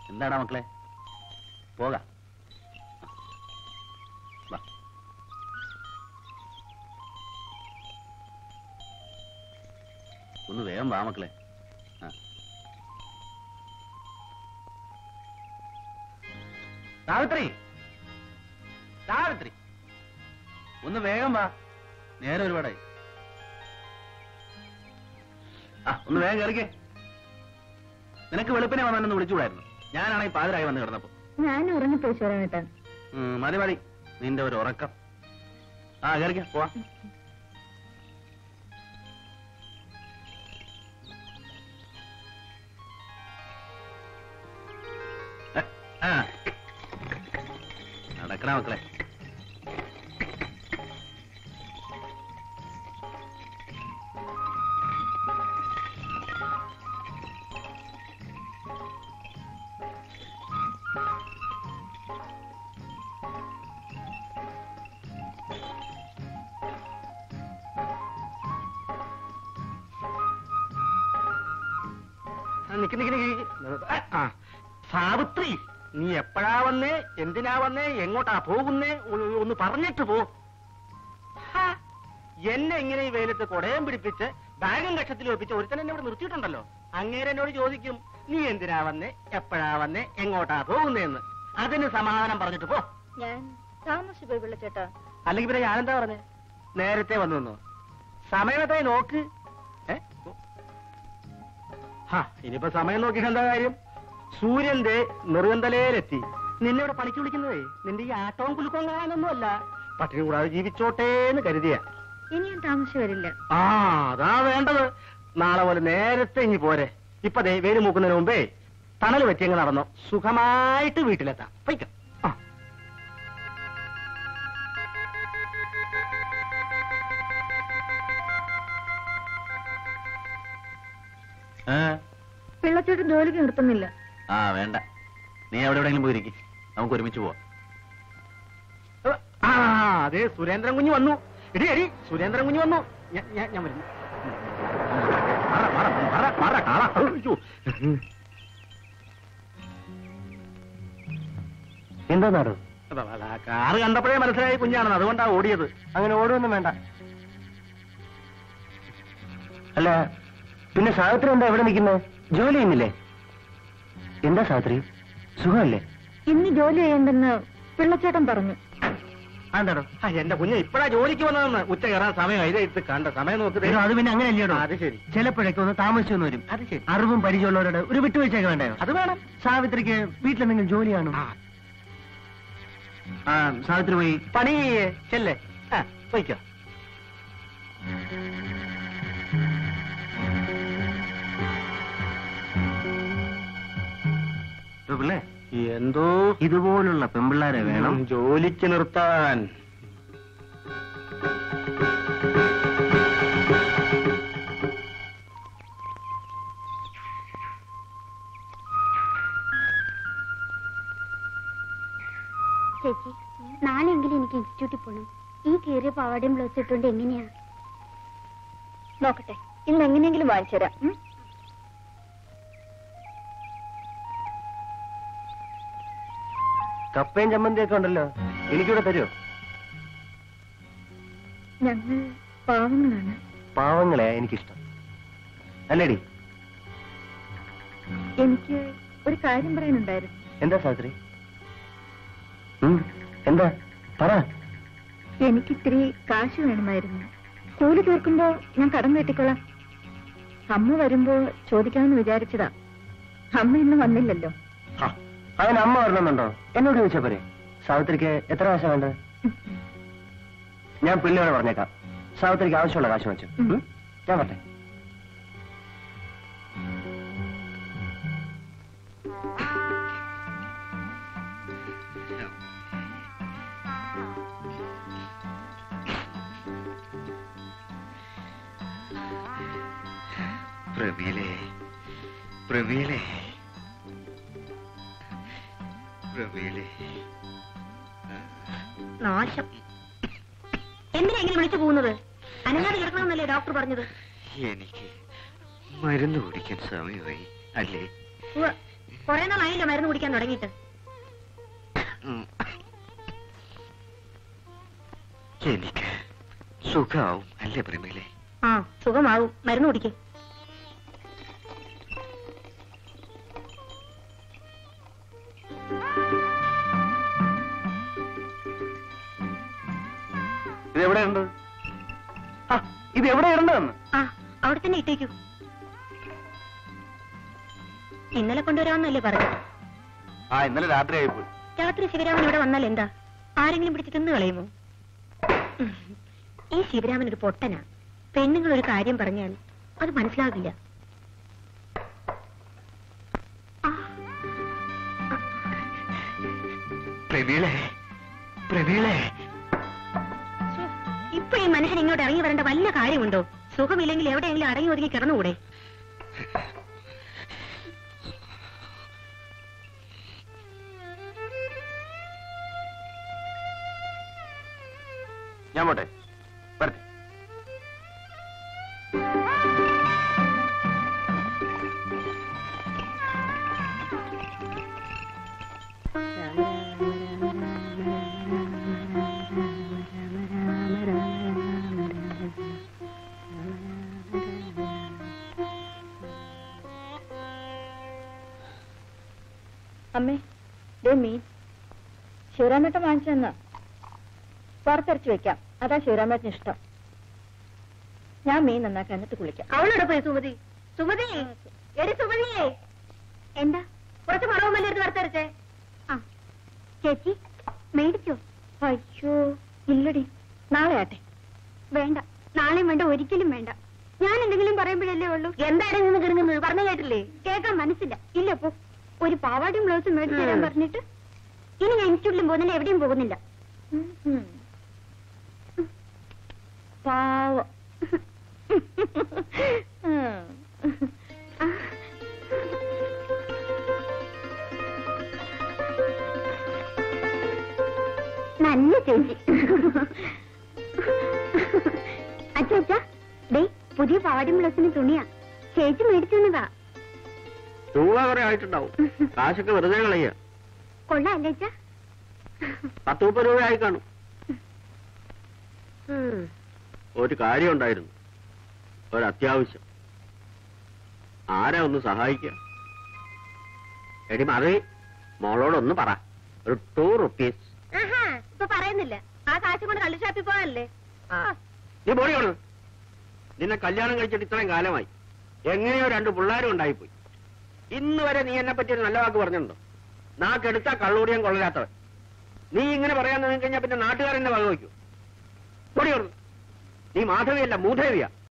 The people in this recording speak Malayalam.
എന്താടാ മക്കളെ പോകാം വാ ഒന്ന് വേഗം വാ മക്കളെ ആ. സാവിത്രി സാവിത്രി ഒന്ന് വേഗം വാ നേരെ ഒരുപാടായി ആ ഒന്ന് വേഗം കയറിക്കേ നിനക്ക് വെളുപ്പിനെ വന്നെന്ന് വിളിച്ചുകൂടായിരുന്നു ഞാനാണെങ്കിൽ പാതിരായി വന്ന് കിടന്നപ്പോ ഞാൻ ഉറങ്ങിപ്പോയി ശോരമേട്ടൻ ഉം, മതി മതി നിന്റെ ഒരു ഉറക്കം ആ കയറിക്ക പോവാ ഏ, ആ. നടക്കണ മക്കളെ നിക്ക് നിക്ക് നിക്ക്. ആ, ആ. സാവിത്രി നീ എപ്പോഴാ വന്നേ എന്തിനാ വന്നേ എങ്ങോട്ടാ പോകുന്നേ ഒ- ഒന്ന് പറഞ്ഞിട്ട് പോ ഹാ, എന്നെ ഇങ്ങനെ ഈ വെയിലത്ത് കൊടയം പിടിപ്പിച്ച് ബാഗും കക്ഷത്തിൽ വെപ്പിച്ച് ഒരുത്തൻ എന്നെ ഇവിടെ നിർത്തിയിട്ടുണ്ടല്ലോ അങ്ങേരെ എന്നോട് ചോദിക്കും നീ എന്തിനാ വന്നേ എപ്പോഴാ വന്നേ എങ്ങോട്ടാ പോകുന്നേന്ന് അതിന് സമാധാനം പറഞ്ഞിട്ട് പോ ഞാൻ താമസിച്ചു പോയി വിളിച്ചേട്ടാ അല്ലെങ്കിൽ പിന്നെ ഞാനെന്താ പറഞ്ഞേ നേരത്തെ വന്നു വന്നോ സമയത്തെ നോക്ക് ഏ ഹാ ഇനിയിപ്പോ സമയം നോക്കിയിട്ട് എന്താ കാര്യം സൂര്യന്റെ നെറുകന്തലയിലെത്തി നിന്നെ ഇവിടെ പണിക്ക് വിളിക്കുന്നതേ നിന്റെ ഈ ആട്ടവും കുലുക്കവും കാണാനൊന്നും അല്ല പട്ടിണി കൂടാതെ ജീവിച്ചോട്ടേന്ന് കരുതിയ ഇനി ഞാൻ താമസിച്ചു വരില്ല ആ അതാ വേണ്ടത് നാളെ പോലെ നേരത്തെ ഇനി പോരെ ഇപ്പൊ ദേ വെയിൽ മൂക്കുന്നതിന് മുമ്പേ തണൽ വെച്ചങ്ങ് നടന്നോ സുഖമായിട്ട് വീട്ടിലെത്താം പൊയ്ക്കോ ആ ഏ? പിള്ളച്ചേട്ടൻ ജോലിക്ക് നിർത്തുന്നില്ല ആ വേണ്ട നീ എവിടെ എവിടെയെങ്കിലും പോയിരിക്കും നമുക്ക് ഒരുമിച്ച് പോവാം ആ അതെ സുരേന്ദ്രൻ കുഞ്ഞ് വന്നു എടി എടി സുരേന്ദ്രൻ കുഞ്ഞ് വന്നു ഞാൻ- ഞാൻ ഞാൻ വരുന്നു മാറ, മാറ, മാറ, മാറ, കാള. അയ്യോ. എന്താ നാടോ അതാ, അതാ, കാറ് കണ്ടപ്പോഴേ മനസ്സിലായി കുഞ്ഞാണെന്ന് അതുകൊണ്ടാ ഓടിയത് അങ്ങനെ ഓടുമൊന്നും വേണ്ട അല്ല പിന്നെ സാവിത്രി എന്താ എവിടെ നിൽക്കുന്നത് ജോലി ചെയ്യുന്നില്ലേ എന്താ സാവിത്രി സുഖമല്ലേ ഇന്ന് ജോലി ചെയ്യണ്ടെന്ന് പിള്ളച്ചേട്ടൻ പറഞ്ഞു എന്താടോ ആ, എന്റെ കുഞ്ഞ് ഇപ്പഴാ ജോലിക്ക് വന്നതെന്ന് ഉച്ച കയറാൻ സമയം ഇത് ഇത് കണ്ട സമയം നോക്ക് ദേ. അത് പിന്നെ അങ്ങനെയല്ലേടോ അത് ശരി ചിലപ്പോഴൊക്കെ ഒന്ന് താമസിച്ചു വന്ന് വരും അത് ശരി അറിവും പരിചയമുള്ളവരോട് ഒരു വിട്ടുവീഴ്ചയൊക്കെ വേണ്ടയോ അത് വേണം സാവിത്രിക്ക് വീട്ടിലെന്തെങ്കിലും ജോലി കാണും ആ, ആ, സാവിത്രി പോയി പണി ചെയ്യേ. ചെല്ലേ ആ പോയിക്കോ പിള്ളേ എന്തോ ഇതുപോലുള്ള പെമ്പിള്ളാരെ വേണം ജോലിക്ക് നിർത്താൻ ചേച്ചി നാളെയെങ്കിലും എനിക്ക് ഇൻസ്റ്റിറ്റ്യൂട്ടിൽ പോകണം ഈ കീറിയ പാവാടയും ബ്ലൗസ് ഇട്ടുകൊണ്ട് എങ്ങനെയാ നോക്കട്ടെ ഇന്ന് എങ്ങനെയെങ്കിലും വാങ്ങിച്ചു തരാം ഉം? കപ്പയും ചമ്മന്തിയൊക്കെ ഉണ്ടല്ലോ എനിക്കിവിടെ തരുമോ ഞങ്ങൾ പാവങ്ങളാണ് പാവങ്ങളെ എനിക്കിഷ്ടം അല്ലേടി എനിക്ക് ഒരു കാര്യം പറയാനുണ്ടായിരുന്നു എന്താ സാവിത്രി ഉം, എന്താ പറ എനിക്ക് ഇത്തിരി കാശ് വേണമായിരുന്നു കൂലി തീർക്കുമ്പോ ഞാൻ കടം വീട്ടിക്കൊള്ളാം അമ്മ വരുമ്പോ ചോദിക്കാമെന്ന് വിചാരിച്ചതാ അമ്മ ഇന്ന് വന്നില്ലല്ലോ ആ, അതിന് അമ്മ വരണമെന്നുണ്ടോ എന്നോട് ചോദിച്ചാ പോരെ സാവിത്രിക്ക് എത്ര കാശാ വേണ്ടത് ഞാൻ പിള്ളേരോട് പറഞ്ഞേക്കാം സാവിത്രിക്ക് ആവശ്യമുള്ള കാശ് വെച്ചു ഉം. ഞാൻ പറ്റേ പ്രമീലേ പ്രമീലേ പ്രമീലേ നാശം എന്തിനാ എങ്ങനെ വിളിച്ചു പോകുന്നത് അനങ്ങാതെ കിടക്കണമെന്നല്ലേ ഡോക്ടർ പറഞ്ഞത് എനിക്ക് മരുന്ന് കുടിക്കാൻ സമയമായി അല്ലേ ഉവ്വ്. കുറെ നാളായില്ലോ മരുന്ന് കുടിക്കാൻ തുടങ്ങിയിട്ട് എനിക്ക് സുഖാവും അല്ലേ പ്രമീലേ ആ സുഖമാവും മരുന്ന് കുടിക്കേ ഇത് എവിടെയുണ്ട് ആ ഇത് എവിടെ ഇടണ്ടെന്ന് ആ അവിടെ തന്നെ ഇട്ടേക്കൂ ഇന്നലെ കൊണ്ടുവരാമെന്നല്ലേ പറഞ്ഞത് ആ ഇന്നലെ രാത്രി ആയിപ്പോയി രാത്രി ശിവരാമൻ ഇവിടെ വന്നാൽ എന്താ ആരെങ്കിലും പിടിച്ച് തിന്നു കളയുമോ ഉം. ഈ ശിവരാമൻ ഒരു പൊട്ടനാ പെണ്ണുങ്ങൾ ഒരു കാര്യം പറഞ്ഞാൽ അത് മനസ്സിലാകില്ല ആ, പ്രമീളെ പ്രമീളെ ശ്ശോ, ഇപ്പൊ ഈ മനുഷ്യൻ ഇങ്ങോട്ട് ഇറങ്ങി വരേണ്ട വല്ല കാര്യമുണ്ടോ സുഖമില്ലെങ്കിൽ എവിടെയെങ്കിലും അടങ്ങി ഒതുങ്ങി കിടന്നുകൂടെ ഞാൻ പോട്ടെ വരട്ടെ അമ്മേ ദേ മീൻ ശിവരാമേട്ടൻ വാങ്ങിച്ചു തന്ന വറുത്തരച്ച് വെക്കാം അതാ ശിവരാമേട്ടന് ഇഷ്ടം ഞാൻ മീൻ നന്നാക്കാൻ എന്നിട്ട് കുളിക്കാം അവളോട് പോയി സുമതി സുമതി എടി സുമതിയേ എന്താ കുറച്ച് മണവും മല്ലരുത് വറുത്തരച്ചേ ആ ചേച്ചി മേടിച്ചോ അയ്യോ ഇല്ലടി നാളെ ആട്ടെ വേണ്ട നാളെയും വേണ്ട ഒരിക്കലും വേണ്ട ഞാൻ എന്തെങ്കിലും പറയുമ്പോഴല്ലേ ഉള്ളൂ എന്താണ് നിന്ന് കിടങ്ങുന്നത് പറഞ്ഞു കേട്ടില്ലേ കേൾക്കാൻ മനസ്സില്ല ഇല്ല പോ ഒരു പാവാടിയും ബ്ലൗസും മേടിച്ചു തരാൻ ഉം. പറഞ്ഞിട്ട് ഇനി ഞാൻ ഇൻസ്റ്റിറ്റ്യൂട്ടിലും പോകുന്നില്ല എവിടെയും പോകുന്നില്ല ഉം. പാവം ഉം. നല്ല ചേച്ചി അച്ഛാ അച്ഛാ ഡേ പുതിയ പാവാടിയും ബ്ലൗസിന് തുണിയാ ചേച്ചി മേടിച്ചു തന്നതാ രൂപ കുറെ ആയിട്ടുണ്ടാവും കാശൊക്കെ വെറുതെ കളയുക കൊള്ളാല്ലേ അച്ഛാ പത്ത് മുപ്പത് രൂപ ആയി കാണും ഉം. ഒരു കാര്യം ഉണ്ടായിരുന്നു ഒരു അത്യാവശ്യം ആരാ ഒന്ന് സഹായിക്കുക എടി മറി മോളോടൊന്ന് പറ ഒരു ടൂ റുപ്പീസ് ആഹാ, ഇപ്പൊ പറയുന്നില്ല ആ കാശ് കൊണ്ട് കള്ളു ഷാപ്പിൽ പോകാനല്ലേ ആ നീ പോടി കൊണ്ട് നിന്നെ കല്യാണം കഴിച്ചിട്ട് ഇത്രയും കാലമായി എങ്ങനെയോ രണ്ട് പിള്ളേരും ഉണ്ടായിപ്പോയി ഇന്ന് വരെ നീ എന്നെ പറ്റി ഒരു നല്ല വാക്ക് പറഞ്ഞിട്ടുണ്ടോ നാക്കെടുത്താ കള്ളൂടിയാൻ കൊള്ളരാത്തവൻ നീ ഇങ്ങനെ പറയാൻ നിന്ന് കഴിഞ്ഞാൽ പിന്നെ നാട്ടുകാരെന്നെ വക വയ്ക്കൂ പൊടി നീ മാധവിയല്ല മൂധേവിയാ